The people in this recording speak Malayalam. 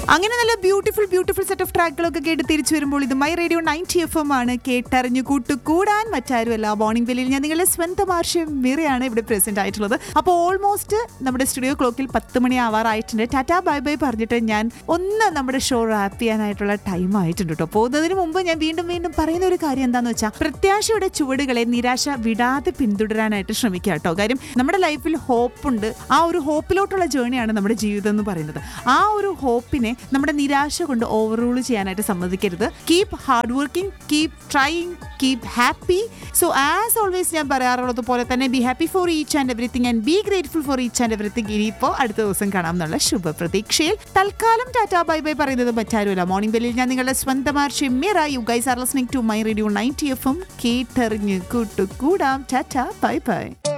അങ്ങനെ നല്ല ബ്യൂട്ടിഫുൾ ബ്യൂട്ടിഫുൾ സെറ്റ് ഓഫ് ട്രാക്കുകളൊക്കെ കേട്ട് തിരിച്ചു വരുമ്പോൾ ഇത് my radio ninety F M ആണ് കേട്ടറിഞ്ഞു കൂട്ടുകൂടാൻ മറ്റാരുമല്ല മോർണിംഗ് വെല്ലിൽ ഞാൻ നിങ്ങളുടെ സ്വന്തം ആർഷ്യം മീറയാണ് ഇവിടെ പ്രസന്റ് ആയിട്ടുള്ളത് അപ്പോൾ ഓൾമോസ്റ്റ് നമ്മുടെ സ്റ്റുഡിയോ ക്ലോക്കിൽ പത്ത് മണി ആവാറായിട്ടുണ്ട് ടാറ്റാ ബൈ ബൈ പറഞ്ഞിട്ട് ഞാൻ ഒന്ന് നമ്മുടെ ഷോ റാപ്പ് ചെയ്യാനായിട്ടുള്ള ടൈം ആയിട്ടുണ്ട് കേട്ടോ പോകുന്നതിന് മുമ്പ് ഞാൻ വീണ്ടും വീണ്ടും പറയുന്ന ഒരു കാര്യം എന്താണെന്ന് വെച്ചാൽ പ്രത്യാശയുടെ ചുവടുകളെ നിരാശ വിടാതെ പിന്തുടരാനായിട്ട് ശ്രമിക്കുക കേട്ടോ കാര്യം നമ്മുടെ ലൈഫിൽ ഹോപ്പുണ്ട് ആ ഒരു ഹോപ്പിലോട്ടുള്ള ജേണിയാണ് നമ്മുടെ ജീവിതം എന്ന് പറയുന്നത് ആ ഒരു ഹോപ്പിനെ നമ്മുടെ നിരാശ കൊണ്ട് ഓവർറൂൾ ചെയ്യാനായിട്ട് സമ്മതിക്കരുത് keep hard working keep trying keep happy so as always ഞാൻ പറയാറുള്ളത് പോലെ തന്നെ be happy for each and everything and be grateful for each and everything ഇനിയിപ്പോൾ അടുത്ത ദിവസം കാണാം എന്നുള്ള ശുഭപ്രതീക്ഷയിൽ തൽക്കാലം ടാറ്റാ ബൈ ബൈ പറയുന്നത് മറ്റാരുമല്ല മോർണിംഗ് ബെല്ലിൽ ഞാൻ നിങ്ങളുടെ സ്വന്തമാർ Shimmira you guys are listening to my radio ninety F M കേട്ടറിഞ്ഞ് കൂട്ടുകൂടാം ടാറ്റാ ബൈ ബൈ